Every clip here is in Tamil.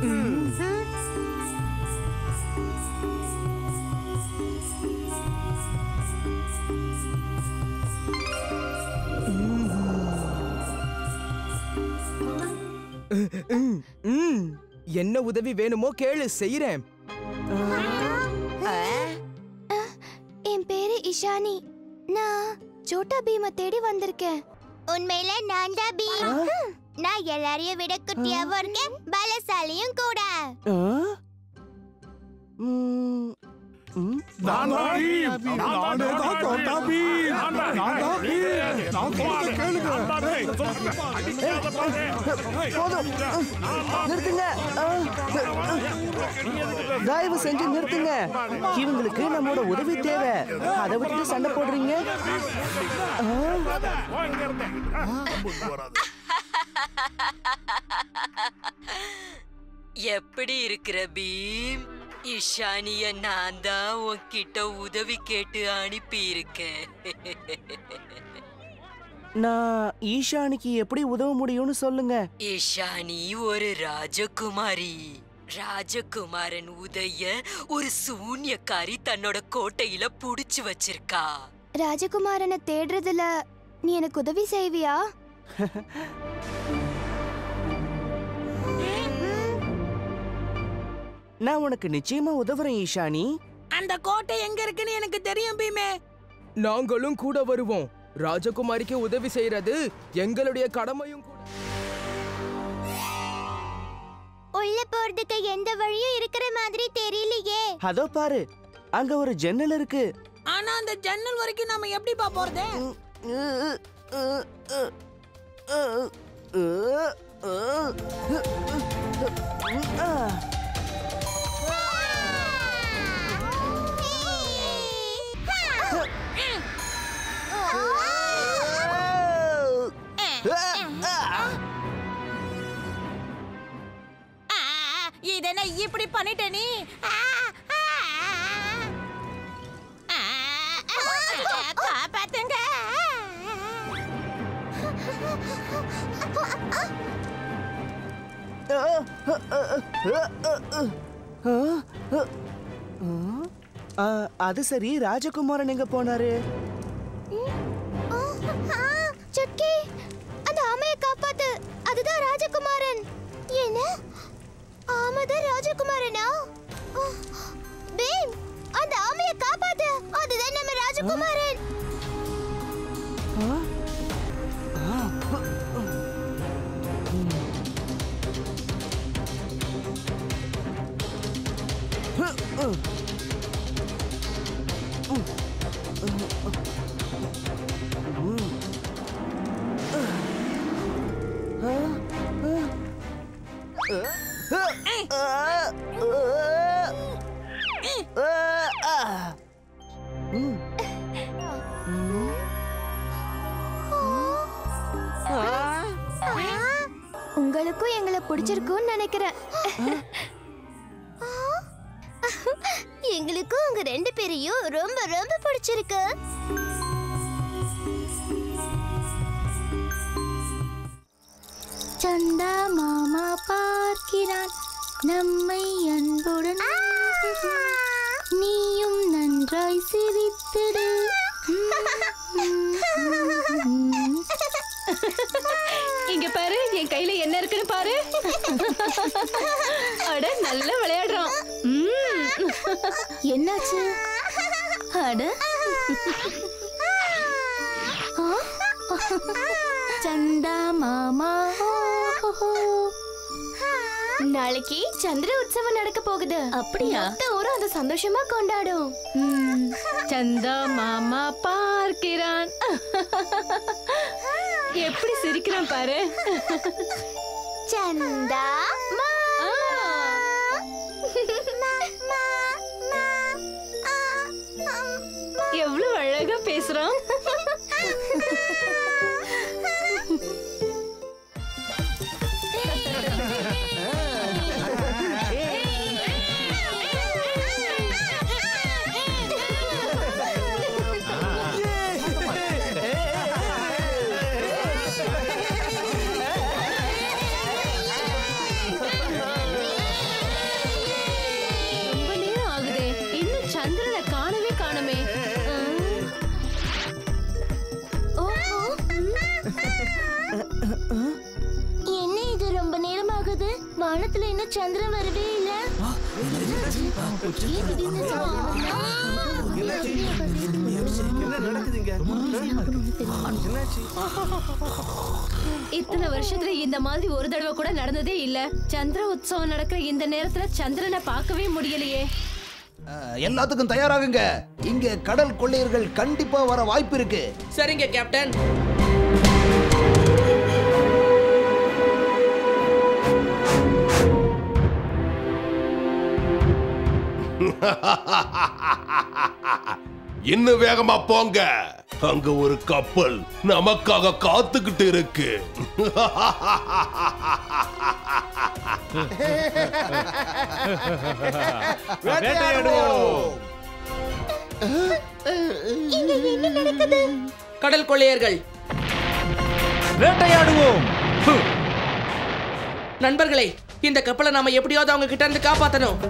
ம் என்ன உதவி வேணுமோ கேளு செய்யறேன் என் பேரு இஷானி நான் சோட்டா பீம தேடி வந்திருக்கேன் உண்மையில நான் தான் பீம் நான் எல்லாரையும் விட குட்டியாவும் இருக்கேன் பலசாலியும் கூட நான் தான் பீம். நானே தான் தோட்டா பீம். நான் தான் பீம். நான் சொல்றதை கேளுங்க. போதும் நிறுத்துங்க தயவு செஞ்சு நிறுத்துங்க இவங்களுக்கு நம்மோட உதவி தேவை அதை விட்டுட்டு சண்டை போடுறீங்க எப்படி இருக்கிற பீம் இஷானிய நான் தான் உன்கிட்ட உதவி கேட்டு அனுப்பி இருக்கேன் நான் ஈஷானிக்கு எப்படி உதவ முடியும்னு சொல்லுங்க இஷானி ஒரு ராஜகுமாரி ராஜகுமாரன் உதய ஒரு சூன்யக்காரி தன்னோட கோட்டையில புடிச்சு வச்சிருக்கா ராஜகுமாரனை தேடுறதுல நீ எனக்கு உதவி செய்வியா நான் உனக்கு நிச்சயமா உதவுறேன் ஈஷானி அந்த கோட்டை எங்க இருக்குன்னு எனக்கு தெரியும் பீமே நாங்களும் கூட வருவோம் ராஜகுமாரிக்கு உதவி செய்யறது எங்களுடைய கடமையும் கூட உள்ள போறதுக்கு எந்த வழியும் இருக்கிற மாதிரி தெரியலையே அதோ பாரு அங்க ஒரு ஜன்னல் இருக்கு ஆனா அந்த ஜன்னல் வரைக்கும் நாம எப்படிப்பா போறது இதென்ன இப்படி பண்ணிட்ட நீ ஆ, ஆ, ஆ. ஆ, காப்பாத்துங்க ஆ, அது சரி ராஜகுமாரன் எங்க போனாரு சுட்கி அந்த ஆமையை காப்பாத்து அதுதான் ராஜகுமாரன் என்ன ஆமைதான் ராஜகுமாரனா ஆ, பீம் அந்த ஆமையை காப்பாத்து அதுதான் நம்ம ராஜகுமாரன் உங்களுக்கும் எங்களை பிடிச்சிருக்கும்னு நினைக்கிறேன் எங்களுக்கும் உங்க ரெண்டு பேரையும் ரொம்ப ரொம்ப பிடிச்சிருக்கு சந்தா மாமா பார்க்கிறான் நம்மை அன்புடன் நீயும் நன்றாய் சிரித்திடு இங்க பாரு என் கையில என்ன இருக்குன்னு பாரு அட நல்லா விளையாடுறான் ம். என்னாச்சு அட ஆ? சந்தா மாமா ஹோ, ஹோ, ஹோ. நாளைக்கு சந்திர உற்சவம் நடக்க போகுது அப்படியா? மொத்த ஊரும் அதை சந்தோஷமா கொண்டாடும் ம். சந்தா மாமா பார்க்கிறான் எப்படி சிரிக்கிறான் பாரு சந்தா ஆ. எவ்வளவு அழகா பேசுறான் சந்திரன் வரவே இல்ல ஏன் திடீர்னு இத்தனை வருஷத்துல இந்த மாதிரி ஒரு தடவை கூட நடந்ததே இல்ல சந்திர உற்சவம் நடக்கிற இந்த நேரத்துல சந்திரனை பார்க்கவே முடியலையே அஹ், எல்லாத்துக்கும் தயாராகுங்க இங்க கடல் கொள்ளையர்கள் கண்டிப்பா வர வாய்ப்பு இருக்கு சரிங்க கேப்டன் இன்னும் வேகமா போங்க அங்க ஒரு கப்பல் நமக்காக காத்துக்கிட்டு இருக்கு வேட்டையாடுவோம் இங்க என்ன நடக்குது கடல் கொள்ளையர்கள் வேட்டையாடுவோம் நண்பர்களே இந்த கப்பலை நாம எப்படியாவது அவங்க கிட்ட இருந்து காப்பாத்தணும்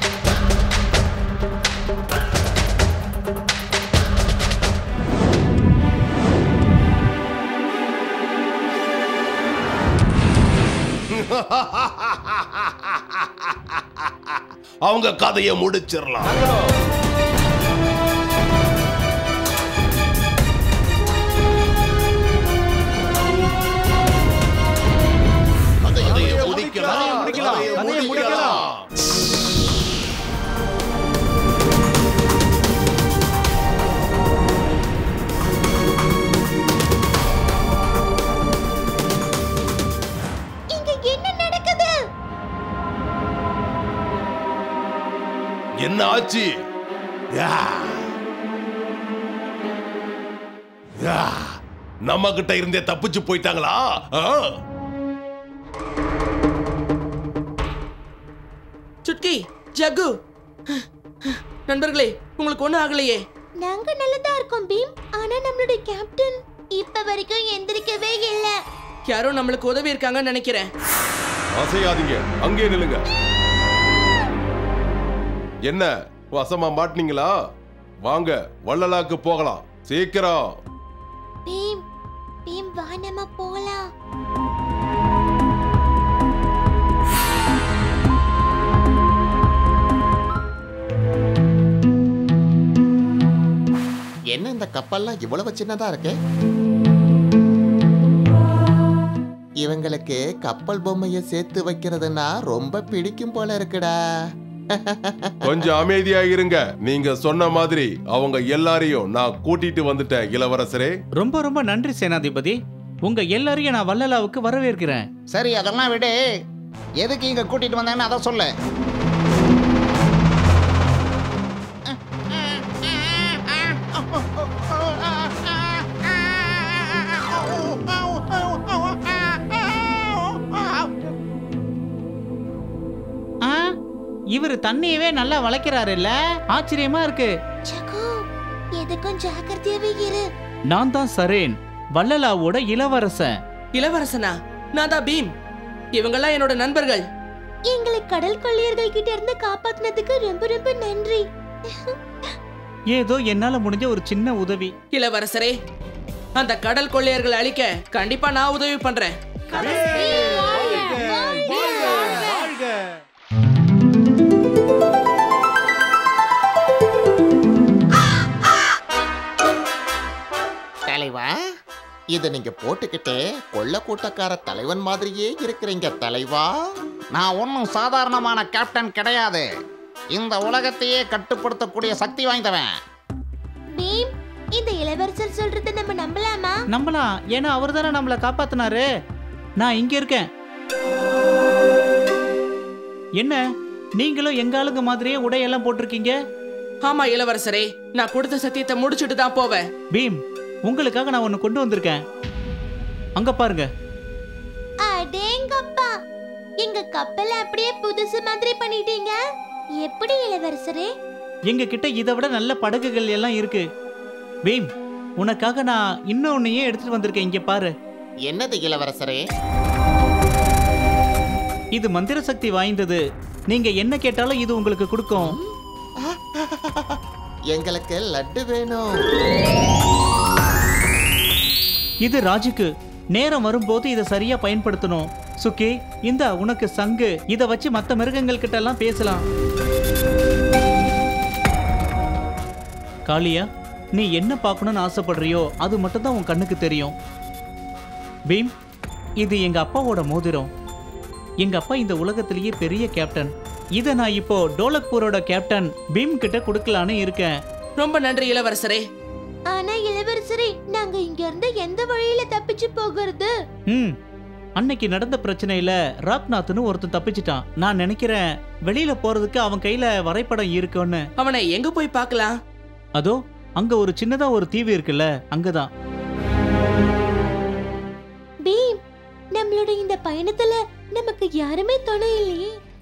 அவங்க கதையை முடிச்சிடலாம் கதையை முடிக்கலாம் முடிக்கலாம். கதையை கதையை முடிக்கலாம் இங்க என்ன நடக்குது என்ன ஆச்சு யா. யா. நம்ம கிட்ட இருந்தே தப்பிச்சு போயிட்டாங்களா ஆ? சுட்கி ஜக்கு நண்பர்களே உங்களுக்கு ஒண்ணும் ஆகலையே நாங்க நல்லதா இருக்கோம் பீம் ஆனா நம்மளுடைய கேப்டன் இப்ப வரைக்கும் எந்திரிக்கவே இல்ல யாரோ நம்மளுக்கு உதவி இருக்காங்கன்னு நினைக்கிறேன் அசையாதீங்க அங்கே நில்லுங்க என்ன வசமா மாட்டினீங்களா வாங்க வள்ளலாக்கு போகலாம் சீக்கிரம் பீம் பீம் வா நம்ம போலாம் என்ன இந்த கப்பல்லாம் இவ்வளவு சின்னதா இருக்கு இவங்களுக்கு கப்பல் பொம்மைய சேர்த்து வைக்கிறதுனா ரொம்ப பிடிக்கும் போல இருக்குடா கொஞ்சம் அமைதியா இருங்க நீங்க சொன்ன மாதிரி அவங்க எல்லாரையும் நான் கூட்டிட்டு வந்துட்டேன் இளவரசரே ரொம்ப ரொம்ப நன்றி சேனாதிபதி உங்க எல்லாரையும் நான் வள்ளலாவுக்கு வரவேற்கிறேன் சரி அதெல்லாம் விடு எதுக்கு இங்க கூட்டிட்டு வந்தேன்னு அதை சொல்லு இவர் தண்ணியவே நல்லா வளைக்கிறாரு இல்ல ஆச்சரியமா இருக்கு ஜகு எதுக்கும் ஜாக்கிரதையாவே இரு நான் தான் சரேன் வள்ளலாவோட இளவரசன் இளவரசனா நான் தான் பீம் இவங்கெல்லாம் என்னோட நண்பர்கள் எங்களை கடல் கொள்ளையர்கள் கிட்ட இருந்து காப்பாத்துனதுக்கு ரொம்ப ரொம்ப நன்றி ஏதோ என்னால முடிஞ்ச ஒரு சின்ன உதவி இளவரசரே அந்த கடல் கொள்ளையர்களை அழிக்க கண்டிப்பா நான் உதவி பண்றேன் தலைவா இத நீங்க போட்டுக்கிட்டு கொள்ள கூட்டக்கார தலைவன் மாதிரியே இருக்கிறீங்க தலைவா நான் ஒன்றும் சாதாரணமான கேப்டன் கிடையாது இந்த உலகத்தையே கட்டுப்படுத்தக்கூடிய சக்தி வாய்ந்தவன் பீம் இந்த இளவரசர் சொல்றத நம்ம நம்பலாமா நம்பலாம் ஏன்னா அவர் தானே நம்மளை காப்பாத்தினாரு நான் இங்க இருக்கேன் என்ன நீங்களும் எங்க ஆளுங்க மாதிரியே உடையெல்லாம் போட்டிருக்கீங்க ஆமா இளவரசரே நான் கொடுத்த சத்தியத்தை முடிச்சுட்டு தான் போவேன் பீம் உங்களுக்காக நான் ஒன்னு கொண்டு வந்திருக்கேன் அங்க பாருங்க அடேங்கப்பா எங்க கப்பலை அப்படியே புதுசு மாதிரி பண்ணிட்டீங்க எப்படி இளவரசரே எங்க கிட்ட இதை விட நல்ல படகுகள் எல்லாம் இருக்கு பீம் உனக்காக நான் இன்னொன்னையே எடுத்துட்டு வந்திருக்கேன் இங்க பாரு என்னது இளவரசரே இது மந்திர சக்தி வாய்ந்தது நீங்க என்ன கேட்டாலும் இது உங்களுக்கு கொடுக்கும் எங்களுக்கு லட்டு வேணும் இது ராஜுக்கு நேரம் வரும்போது இதை சரியா பயன்படுத்தணும் சுக்கி இந்த உனக்கு சங்கு இத வச்சு மத்த மிருகங்கள் கிட்ட எல்லாம் பேசலாம் காளியா நீ என்ன பார்க்கணும்னு ஆசைப்படுறியோ அது மட்டும் தான் உன் கண்ணுக்கு தெரியும் பீம் இது எங்க அப்பாவோட மோதிரம் எங்க அப்பா இந்த உலகத்திலேயே பெரிய கேப்டன் இதை நான் இப்போ டோலக்பூரோட கேப்டன் பீம் கிட்ட கொடுக்கலான்னு இருக்கேன் ரொம்ப நன்றி இளவரசரே ஆனா இளவரசரே நாங்க இங்க இருந்து எந்த வழியில தப்பிச்சு போகிறது ம் அன்னைக்கு நடந்த பிரச்சனையில ராக்நாத்னு ஒருத்தன் தப்பிச்சிட்டான் நான் நினைக்கிறேன் வெளியில போறதுக்கு அவன் கையில வரைபடம் இருக்குன்னு அவனை எங்க போய் பார்க்கலாம் அதோ அங்க ஒரு சின்னதா ஒரு தீவு இருக்குல்ல அங்கதான் பீம் நம்மளோட இந்த பயணத்துல நமக்கு யாருமே துணை இல்லையே